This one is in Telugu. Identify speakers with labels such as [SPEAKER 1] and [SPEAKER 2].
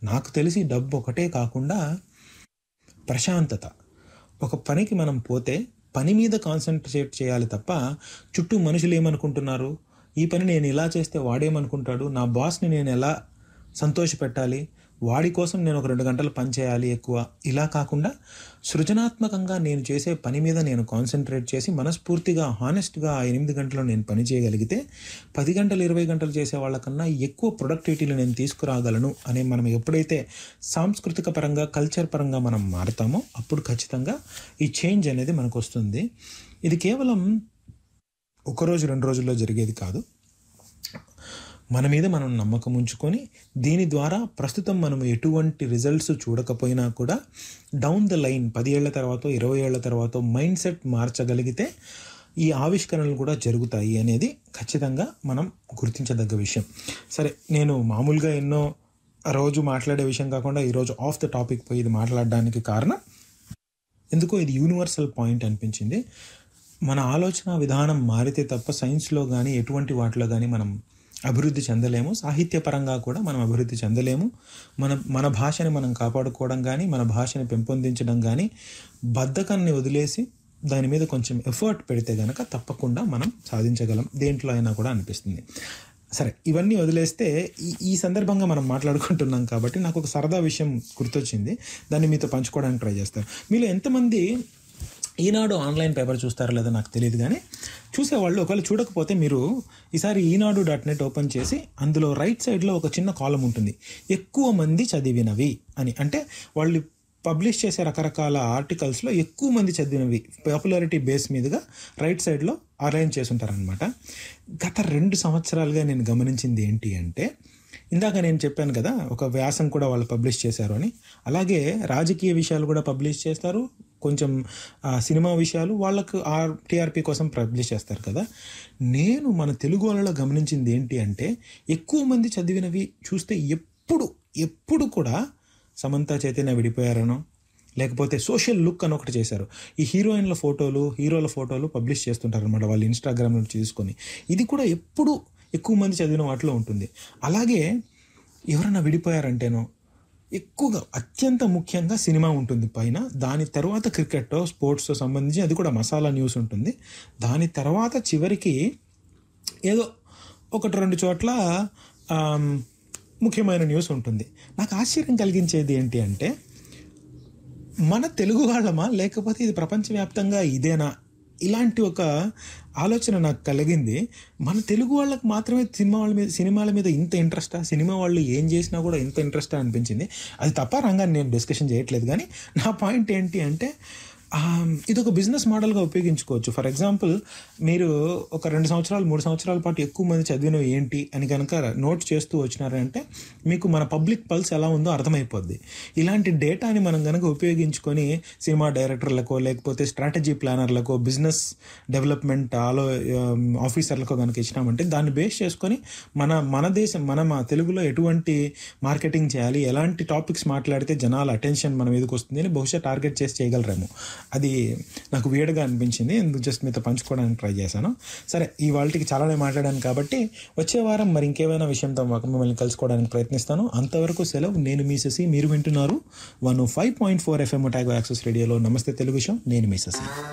[SPEAKER 1] నాకు తెలిసి డబ్బు ఒకటే కాకుండా ప్రశాంతత ఒక పనికి మనం పోతే పని మీద కాన్సన్ట్రేట్ చేయాలి తప్ప చుట్టూ మనుషులు ఏమనుకుంటున్నారు ఈ పని నేను ఇలా చేస్తే వాడేమనుకుంటాడు నా బాస్ని నేను ఎలా సంతోషపెట్టాలి వాడి కోసం నేను ఒక రెండు గంటలు పని చేయాలి ఎక్కువ ఇలా కాకుండా సృజనాత్మకంగా నేను చేసే పని మీద నేను కాన్సన్ట్రేట్ చేసి మనస్ఫూర్తిగా హానెస్ట్గా ఆ ఎనిమిది గంటలు నేను పని చేయగలిగితే పది గంటలు ఇరవై గంటలు చేసే వాళ్ళకన్నా ఎక్కువ ప్రొడక్టివిటీలు నేను తీసుకురాగలను అనే మనం ఎప్పుడైతే సాంస్కృతిక పరంగా కల్చర్ పరంగా మనం మారుతామో అప్పుడు ఖచ్చితంగా ఈ చేంజ్ అనేది మనకు వస్తుంది ఇది కేవలం ఒక రోజు రెండు రోజుల్లో జరిగేది కాదు మన మీద మనం నమ్మకం ఉంచుకొని దీని ద్వారా ప్రస్తుతం మనం ఎటువంటి రిజల్ట్స్ చూడకపోయినా కూడా డౌన్ ద లైన్ పది ఏళ్ల తర్వాత ఇరవై ఏళ్ల తర్వాత మైండ్ సెట్ మార్చగలిగితే ఈ ఆవిష్కరణలు కూడా జరుగుతాయి అనేది ఖచ్చితంగా మనం గుర్తించదగ్గ విషయం సరే నేను మామూలుగా ఎన్నో రోజు మాట్లాడే విషయం కాకుండా ఈరోజు ఆఫ్ ద టాపిక్ పోయి ఇది మాట్లాడడానికి కారణం ఎందుకో ఇది యూనివర్సల్ పాయింట్ అనిపించింది మన ఆలోచన విధానం మారితే తప్ప సైన్స్లో కానీ ఎటువంటి వాటిలో కానీ మనం అభివృద్ధి చెందలేము సాహిత్యపరంగా కూడా మనం అభివృద్ధి చెందలేము మన మన భాషని మనం కాపాడుకోవడం కానీ మన భాషని పెంపొందించడం కానీ బద్ధకాన్ని వదిలేసి దాని మీద కొంచెం ఎఫర్ట్ పెడితే కనుక తప్పకుండా మనం సాధించగలం దేంట్లో అయినా కూడా అనిపిస్తుంది సరే ఇవన్నీ వదిలేస్తే ఈ ఈ సందర్భంగా మనం మాట్లాడుకుంటున్నాం కాబట్టి నాకు ఒక సరదా విషయం గుర్తొచ్చింది దాన్ని మీతో పంచుకోవడానికి ట్రై చేస్తాను మీలో ఎంతమంది ఈనాడు ఆన్లైన్ పేపర్ చూస్తారో లేదో నాకు తెలియదు కానీ చూసేవాళ్ళు ఒకవేళ చూడకపోతే మీరు ఈసారి ఈనాడు డాట్ నెట్ ఓపెన్ చేసి అందులో రైట్ సైడ్లో ఒక చిన్న కాలం ఉంటుంది ఎక్కువ మంది చదివినవి అని అంటే వాళ్ళు పబ్లిష్ చేసే రకరకాల ఆర్టికల్స్లో ఎక్కువ మంది చదివినవి పాపులారిటీ బేస్ మీదుగా రైట్ సైడ్లో అరేంజ్ చేసి ఉంటారనమాట గత రెండు సంవత్సరాలుగా నేను గమనించింది ఏంటి అంటే ఇందాక నేను చెప్పాను కదా ఒక వ్యాసం కూడా వాళ్ళు పబ్లిష్ చేశారు అని అలాగే రాజకీయ విషయాలు కూడా పబ్లిష్ చేస్తారు కొంచెం ఆ, సినిమా విషయాలు వాళ్ళకు ఆ టీఆర్పీ కోసం పబ్లిష్ చేస్తారు కదా నేను మన తెలుగు వాళ్ళలో గమనించింది ఏంటి అంటే ఎక్కువ మంది చదివినవి చూస్తే ఎప్పుడు ఎప్పుడు కూడా సమంత చైతన్య విడిపోయారనో లేకపోతే సోషల్ లుక్ అని ఒకటి చేశారు ఈ హీరోయిన్ల ఫోటోలు హీరోల ఫోటోలు పబ్లిష్ చేస్తుంటారు అనమాట వాళ్ళు ఇన్స్టాగ్రామ్ నుంచి తీసుకొని ఇది కూడా ఎప్పుడు ఎక్కువ మంది చదివిన వాటిలో ఉంటుంది అలాగే ఎవరైనా విడిపోయారంటేనో ఎక్కువగా అత్యంత ముఖ్యంగా సినిమా ఉంటుంది పైన దాని తర్వాత క్రికెట్ స్పోర్ట్స్ సంబంధించి అది కూడా మసాలా న్యూస్ ఉంటుంది దాని తర్వాత చివరికి ఏదో ఒకటి రెండు చోట్ల ఆమ్, ముఖ్యమైన న్యూస్ ఉంటుంది నాకు ఆశ్చర్యం కలిగించేది ఏంటి అంటే మన తెలుగు వాళ్ళమా లేకపోతే ఇది ప్రపంచవ్యాప్తంగా ఇదేనా ఇలాంటి ఒక ఆలోచన నాకు కలిగింది మన తెలుగు వాళ్ళకి మాత్రమే సినిమా వాళ్ళ మీద సినిమాల మీద ఇంత ఇంట్రెస్టా సినిమా వాళ్ళు ఏం చేసినా కూడా ఇంత ఇంట్రెస్టా అనిపించింది అది తప్ప రంగాన్ని నేను డిస్కషన్ చేయట్లేదు కానీ నా పాయింట్ ఏంటి అంటే ఆ, ఇది ఒక బిజినెస్ మోడల్గా ఉపయోగించుకోవచ్చు ఫర్ ఎగ్జాంపుల్ మీరు ఒక రెండు సంవత్సరాలు మూడు సంవత్సరాల పాటు ఎక్కువ మంది చదివినవి ఏంటి అని కనుక నోట్ చేస్తూ వచ్చినారంటే మీకు మన పబ్లిక్ పల్స్ ఎలా ఉందో అర్థమైపోద్ది ఇలాంటి డేటాని మనం కనుక ఉపయోగించుకొని సినిమా డైరెక్టర్లకో లేకపోతే స్ట్రాటజీ ప్లానర్లకో బిజినెస్ డెవలప్మెంట్ ఆలో ఆఫీసర్లకో కనుక ఇచ్చినామంటే దాన్ని బేస్ చేసుకొని మన మన దేశం మన మా తెలుగులో ఎటువంటి మార్కెటింగ్ చేయాలి ఎలాంటి టాపిక్స్ మాట్లాడితే జనాల అటెన్షన్ మన మీదకి వస్తుంది అని బహుశా టార్గెట్ చేసి చేయగలరేమో అది నాకు వేడిగా అనిపించింది ఎందుకు జస్ట్ మీతో పంచుకోవడానికి ట్రై చేశాను సరే ఈ వాళ్ళకి చాలానే మాట్లాడాను కాబట్టి వచ్చే వారం మరి ఇంకేమైనా విషయంతో మాకు మిమ్మల్ని కలుసుకోవడానికి ప్రయత్నిస్తాను అంతవరకు సెలవు నేను మీ శశి మీరు వింటున్నారు one five point four FM ట్యాగో యాక్సెస్ రేడియోలో నమస్తే తెలుగు షో నేను మీ శశి